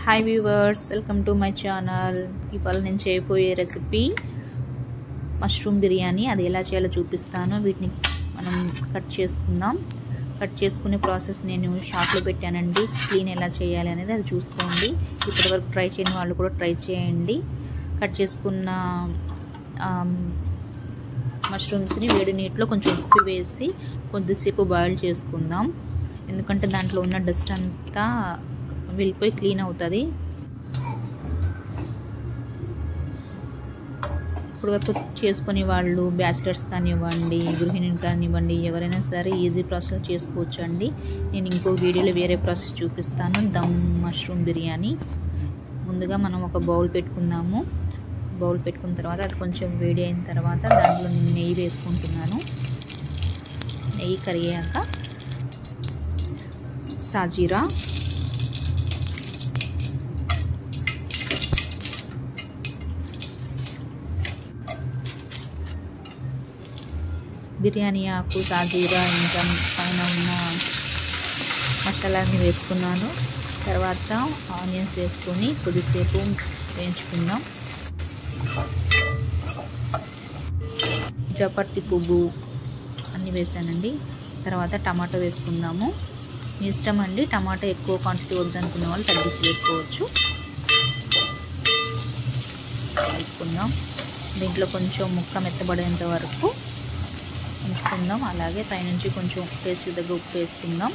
hi viewers welcome to my channel ఇవాళ నేను చేయబోయే రెసిపీ మష్రూమ్ బిర్యానీ అది ఎలా చేయాలో చూపిస్తాను వీటిని మనం కట్ చేసుకుందాం కట్ చేసుకునే ప్రాసెస్ నేను షాప్లో పెట్టానండి క్లీన్ ఎలా చేయాలి అనేది అది చూసుకోండి ఇప్పటివరకు ట్రై చేయని వాళ్ళు కూడా ట్రై చేయండి కట్ చేసుకున్న మష్రూమ్స్ని వేడి నీటిలో కొంచెం ఉప్పు వేసి కొద్దిసేపు బాయిల్ చేసుకుందాం ఎందుకంటే దాంట్లో ఉన్న డస్ట్ అంతా వెళ్ళిపోయి క్లీన్ అవుతుంది ఇప్పుడు వరకు చేసుకునే వాళ్ళు బ్యాచిలర్స్ కానివ్వండి గృహిణులు కానివ్వండి ఎవరైనా సరే ఈజీ ప్రాసెస్ చేసుకోవచ్చు అండి నేను ఇంకో వీడియోలో వేరే ప్రాసెస్ చూపిస్తాను దమ్ మష్రూమ్ బిర్యానీ ముందుగా మనం ఒక బౌల్ పెట్టుకుందాము బౌల్ పెట్టుకున్న తర్వాత అది కొంచెం వేడి అయిన తర్వాత దాంట్లో నేను నెయ్యి వేసుకుంటున్నాను నెయ్యి కరిగాక సాజీరా బిర్యానీ ఆకు సాజీరా ఇంకా పైన ఉన్న మసాలాని వేసుకున్నాను తర్వాత ఆనియన్స్ వేసుకొని కొద్దిసేపు వేయించుకుందాం జపర్తి పువ్వు అన్నీ వేసానండి తర్వాత టమాటో వేసుకుందాము మీ ఇష్టం అండి టమాటా ఎక్కువ క్వాంటిటీ వద్దనుకున్న వాళ్ళు తగ్గించి వేసుకోవచ్చు వేసుకుందాం దీంట్లో కొంచెం ముక్క మెత్తబడేంత వరకు ఉంచుకుందాం అలాగే పైనుంచి కొంచెం టేస్ట్ దగ్గర ఉప్పు వేసుకుందాం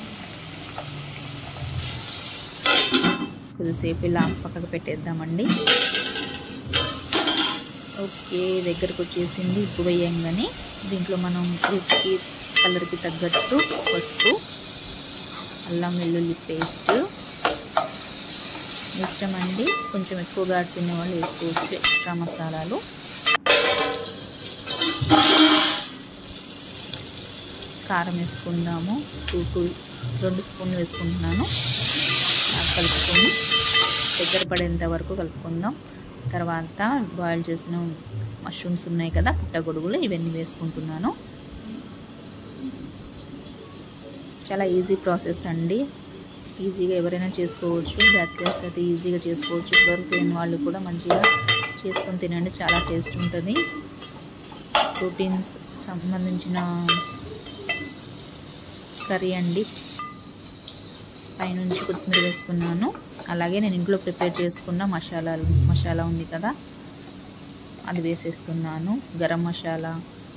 కొద్దిసేపు ఇలా పక్కకు పెట్టేద్దామండి ఓకే దగ్గరకు వచ్చేసింది ఉప్పు వేయంగానే దీంట్లో మనం రుచికి కలర్కి తగ్గట్టు పసుపు అల్లం వెల్లుల్లి పేస్ట్ ఇష్టం అండి కొంచెం ఎక్కువగా తినే వాళ్ళు వేసుకోవచ్చు ఎక్స్ట్రా మసాలాలు కారం వేసుకుందాము టూ టూ రెండు స్పూన్లు వేసుకుంటున్నాను కలుపుకొని దగ్గర పడేంత వరకు కలుపుకుందాం తర్వాత బాయిల్ చేసిన మష్రూమ్స్ ఉన్నాయి కదా పుట్టగొడుగులు ఇవన్నీ వేసుకుంటున్నాను చాలా ఈజీ ప్రాసెస్ అండి ఈజీగా ఎవరైనా చేసుకోవచ్చు బ్యాచిలర్స్ అయితే ఈజీగా చేసుకోవచ్చు ఇప్పటివరకు తిని వాళ్ళు కూడా మంచిగా చేసుకొని తినండి చాలా టేస్ట్ ఉంటుంది ప్రోటీన్స్ సంబంధించిన కర్రీ అండి పైనుంచి కొత్తిమీర వేసుకున్నాను అలాగే నేను ఇంట్లో ప్రిపేర్ చేసుకున్న మసాలా మసాలా ఉంది కదా అది వేసేస్తున్నాను గరం మసాలా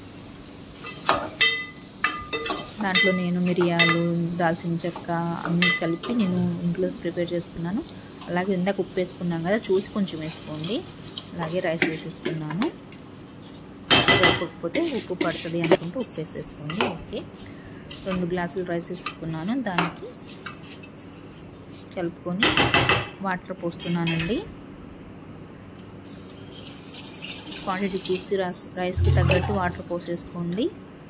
దాంట్లో నేను మిరియాలు దాల్చిన చెక్క అన్నీ కలిపి నేను ఇంట్లో ప్రిపేర్ చేసుకున్నాను అలాగే ఇందాక ఉప్పు వేసుకున్నాను కదా చూసి కొంచెం వేసుకోండి అలాగే రైస్ వేసేస్తున్నాను సరిపోకపోతే ఉప్పు పడుతుంది అనుకుంటూ ఉప్పు వేసేసుకోండి ఓకే రెండు గ్లాసులు రైస్ వేసుకున్నాను దానికి కలుపుకొని వాటర్ పోస్తున్నానండి క్వాంటిటీ చూసి రైస్ రైస్కి తగ్గట్టు వాటర్ పోసేసుకోండి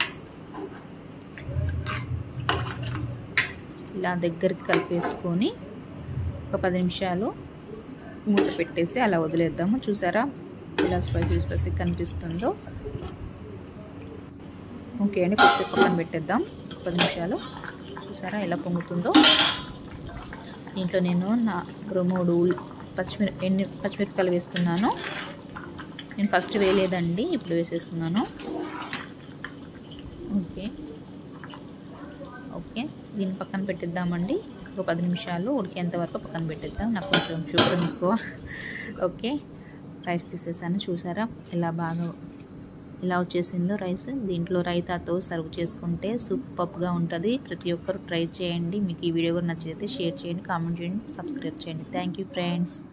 ఇలా దగ్గరికి కలిపేసుకొని ఒక పది నిమిషాలు మూత పెట్టేసి అలా వదిలేద్దాము చూసారా ఇలా స్పైసీ స్పైసీ కనిపిస్తుందో ఓకే అండి కొద్దిసేపు పక్కన పెట్టేద్దాం పది నిమిషాలు చూసారా ఎలా పొంగుతుందో దీంట్లో నేను నా మూడు పచ్చిమిర ఎన్ని పచ్చిమిరపకాయలు వేస్తున్నాను నేను ఫస్ట్ వేయలేదండి ఇప్పుడు వేసేస్తున్నాను ఓకే ఓకే దీన్ని పక్కన పెట్టిద్దామండి ఒక పది నిమిషాలు ఉడికేంత వరకు పక్కన పెట్టిద్దాం నాకు కొంచెం షుగర్ ఎక్కువ ఓకే రైస్ తీసేసాను చూసారా ఎలా బాగా ఇలా వచ్చేసిందో రైస్ దీంట్లో రైతాతో సర్వ్ చేసుకుంటే సూపర్గా ఉంటుంది ప్రతి ఒక్కరు ట్రై చేయండి మీకు ఈ వీడియో కూడా నచ్చితే షేర్ చేయండి కామెంట్ చేయండి సబ్స్క్రైబ్ చేయండి థ్యాంక్ యూ ఫ్రెండ్స్